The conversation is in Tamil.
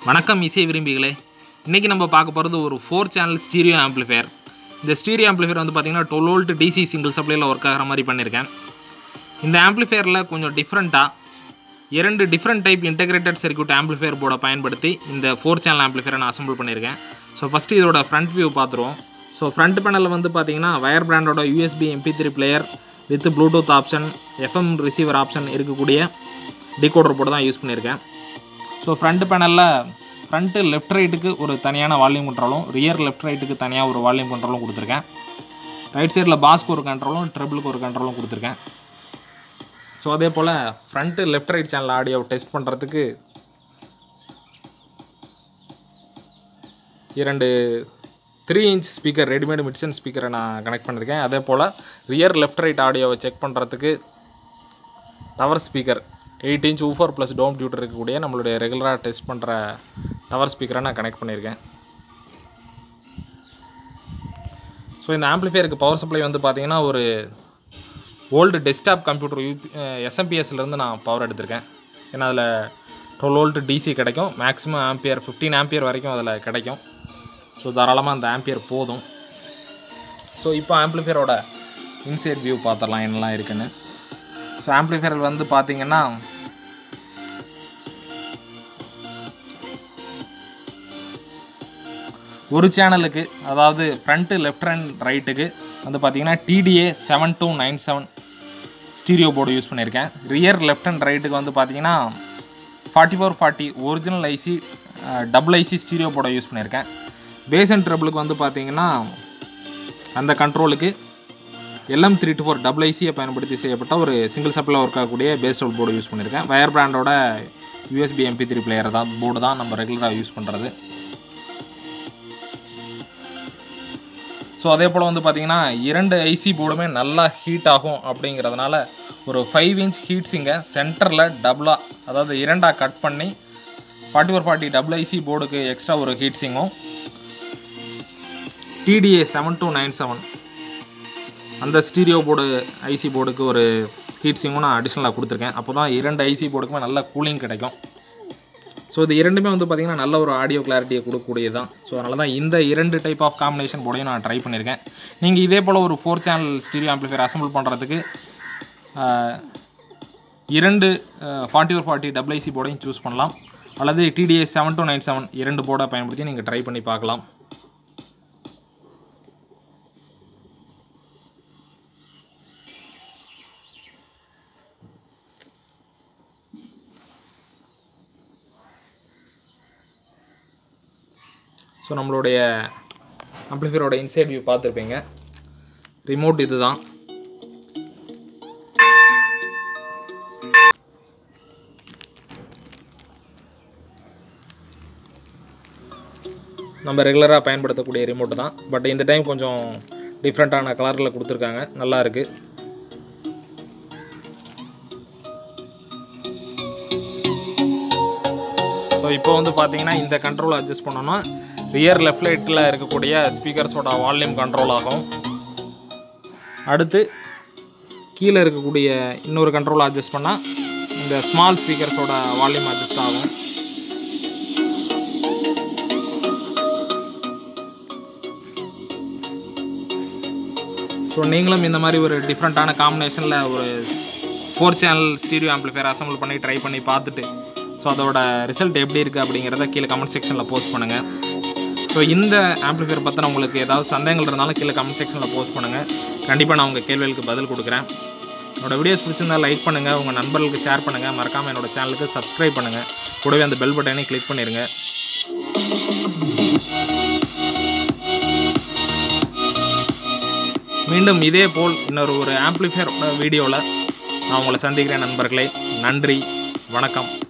வணக்கம் இசை விரும்பிகளே இன்றைக்கி நம்ம பார்க்க போகிறது ஒரு ஃபோர் சேனல் ஸ்டீரியோ ஆம்ப்ளிஃபையர் இந்த ஸ்டீரியோ ஆம்ப்ளிஃபையர் வந்து பார்த்திங்கன்னா டுவெல் வோல்ட் டிசி சிங்கிள் சப்ளையில் ஒர்க் ஆகிற மாதிரி பண்ணியிருக்கேன் இந்த ஆம்ப்ளிஃபையரில் கொஞ்சம் டிஃப்ரெண்ட்டாக இரண்டு different type integrated circuit amplifier போர்டை பயன்படுத்தி இந்த ஃபோர் சேனல் ஆம்ப்ளிஃபையரை நான் அசம்பிள் பண்ணியிருக்கேன் ஸோ ஃபஸ்ட்டு இதோட ஃப்ரண்ட் வியூ பார்த்துருவோம் ஸோ ஃப்ரண்ட் பேனலில் வந்து பார்த்தீங்கன்னா வயர் பிராண்டோட USB MP three player with Bluetooth option FM receiver option இருக்கக்கூடிய டிகோடர் போர்டு தான் யூஸ் பண்ணியிருக்கேன் ஸோ ஃப்ரண்ட் பேனலில் ஃப்ரண்ட்டு லெஃப்ட் ரைட்டுக்கு ஒரு தனியான வால்யூம் கண்ட்ரோலும் ரியர் லெஃப்ட் ரைட்டுக்கு தனியாக ஒரு வால்யூம் கண்ட்ரோலும் கொடுத்துருக்கேன் ரைட் சைடில் பாஸ்க்கு ஒரு கண்ட்ரோலும் ட்ரிபிளுக்கு ஒரு கண்ட்ரோலும் கொடுத்துருக்கேன் ஸோ அதே போல் front left right channel audio test பண்ணுறதுக்கு இரண்டு த்ரீ இன்ச் ஸ்பீக்கர் ரெடிமேட் மிட்சன் ஸ்பீக்கரை நான் கனெக்ட் பண்ணியிருக்கேன் அதே போல் ரியர் லெஃப்ட் ரைட் ஆடியோவை செக் பண்ணுறதுக்கு tower speaker eight inch woofer plus dome tweeter இருக்கக்கூடிய நம்மளுடைய ரெகுலராக டெஸ்ட் பண்ணுற டவர் ஸ்பீக்கரை நான் கனெக்ட் பண்ணியிருக்கேன் ஸோ இந்த ஆம்ப்ளிஃபையருக்கு பவர் சப்ளை வந்து பார்த்தீங்கன்னா ஒரு ஓல்டு டெஸ்க்டாப் கம்ப்யூட்டர் யூபி எஸ்எம்பிஎஸ்லேருந்து நான் பவர் எடுத்திருக்கேன் ஏன்னா அதில் டுவெல் வோல்ட் டிசி கிடைக்கும் மேக்ஸிமம் ஆம்பியர் ஃபிஃப்டீன் ஆம்பியர் வரைக்கும் அதில் கிடைக்கும் ஸோ தாராளமாக அந்த ஆம்பியர் போதும் ஸோ இப்போ ஆம்ப்ளிஃபையரோட இன்சைட் வியூ பார்த்துடலாம் என்னெல்லாம் இருக்குன்னு ஸோ ஆம்ப்ளிஃபையர் வந்து பார்த்தீங்கன்னா ஒரு சேனலுக்கு அதாவது ஃப்ரண்ட்டு லெஃப்ட் அண்ட் ரைட்டுக்கு வந்து பார்த்தீங்கன்னா TDA seven two nine seven stereo board use பண்ணியிருக்கேன் ரியர் லெஃப்ட் அண்ட் ரைட்டுக்கு வந்து பார்த்தீங்கன்னா forty four forty original IC double IC stereo போர்டை யூஸ் பண்ணியிருக்கேன் பேஸ் அண்ட் ட்ரபிளுக்கு வந்து பார்த்தீங்கன்னா அந்த கண்ட்ரோலுக்கு LM three two four double ஐசியை பயன்படுத்தி செய்யப்பட்ட ஒரு சிங்கிள் சப்ளில் ஒர்க் ஆகக்கூடிய பேஸ் டவுல் போர்டு யூஸ் பண்ணியிருக்கேன் வயர் பிராண்டோட யூஎஸ்பி எம்பி த்ரீ பிளேயர் தான் போர்டு தான் நம்ம ரெகுலராக யூஸ் பண்ணுறது ஸோ அதே போல் வந்து பார்த்திங்கன்னா இரண்டு ஐசி போர்டுமே நல்லா ஹீட் ஆகும் அப்படிங்கிறதுனால ஒரு ஃபைவ் இன்ச் ஹீட் சிங்கை சென்டரில் டபுளாக அதாவது இரண்டாக கட் பண்ணி forty four forty double IC போர்டுக்கு எக்ஸ்ட்ரா ஒரு ஹீட் சிங்கும் TDA seven two nine seven அந்த ஸ்டீரியோ போர்டு ஐசி போர்டுக்கு ஒரு ஹீட் சிங்கும் நான் அடிஷ்னலாக கொடுத்துருக்கேன் அப்போ தான் இரண்டு ஐசி போர்டுக்குமே நல்ல கூலிங் கிடைக்கும் ஸோ இது இரண்டுமே வந்து பார்த்திங்கன்னா நல்ல ஒரு ஆடியோ கிளாரிட்டியை கொடுக்கக்கூடியது தான் ஸோ அதனால தான் இந்த இரண்டு டைப் ஆஃப் காம்பினேஷன் போர்டையும் நான் ட்ரை பண்ணியிருக்கேன் நீங்கள் இதே போல் ஒரு four channel stereo amplifier assemble பண்ணுறதுக்கு இரண்டு ஃபார்ட்டி ஒரு ஃபார்ட்டி டபுள் ஐசி போர்டையும் சூஸ் பண்ணலாம் அல்லது TDA seven two nine seven இரண்டு போர்டை பயன்படுத்தி நீங்கள் ட்ரை பண்ணி பார்க்கலாம் ஸோ நம்மளுடைய ஆம்ப்ளிஃபையரோட இன்சைட் வியூ பார்த்துருப்பீங்க ரிமோட் இது தான் நம்ம ரெகுலராக பயன்படுத்தக்கூடிய ரிமோட்டு தான் பட் இந்த டைம் கொஞ்சம் டிஃப்ரெண்ட்டான கலரில் கொடுத்துருக்காங்க நல்லா இருக்குது ஸோ இப்போ வந்து பார்த்தீங்கன்னா இந்த கண்ட்ரோல் அட்ஜஸ்ட் பண்ணோன்னா ரியர் லெஃப்ட் லைட்டில் இருக்கக்கூடிய ஸ்பீக்கர்ஸோட வால்யூம் கண்ட்ரோல் ஆகும் அடுத்து கீழே இருக்கக்கூடிய இன்னொரு கண்ட்ரோல் அட்ஜஸ்ட் பண்ணால் இந்த ஸ்மால் ஸ்பீக்கர்ஸோட வால்யூம் அட்ஜஸ்ட் ஆகும் ஸோ நீங்களும் இந்த மாதிரி ஒரு டிஃப்ரெண்ட்டான காம்பினேஷனில் ஒரு four channel stereo amplifier assemble பண்ணி ட்ரை பண்ணி பார்த்துட்டு ஸோ அதோட ரிசல்ட் எப்படி இருக்குது அப்படிங்கிறத கீழே கமெண்ட் செக்ஷனில் போஸ்ட் பண்ணுங்கள் ஸோ இந்த ஆம்ப்ளிஃபையர் பற்றின உங்களுக்கு ஏதாவது சந்தேகங்கள் இருந்தாலும் கீழே கமெண்ட் செக்ஷனில் போஸ்ட் பண்ணுங்கள் கண்டிப்பாக நான் உங்கள் கேள்விகளுக்கு பதில் கொடுக்குறேன் என்னோடய வீடியோஸ் பிடிச்சிருந்தா லைக் பண்ணுங்கள் உங்கள் நண்பர்களுக்கு ஷேர் பண்ணுங்கள் மறக்காமல் என்னோட சேனலுக்கு சப்ஸ்கிரைப் பண்ணுங்கள் கூடவே அந்த பெல் பட்டனையும் கிளிக் பண்ணிடுங்க மீண்டும் இதே போல் இன்னொரு ஒரு ஆம்ப்ளிஃபையர் வீடியோவில் நான் உங்களை சந்திக்கிறேன் நண்பர்களே நன்றி வணக்கம்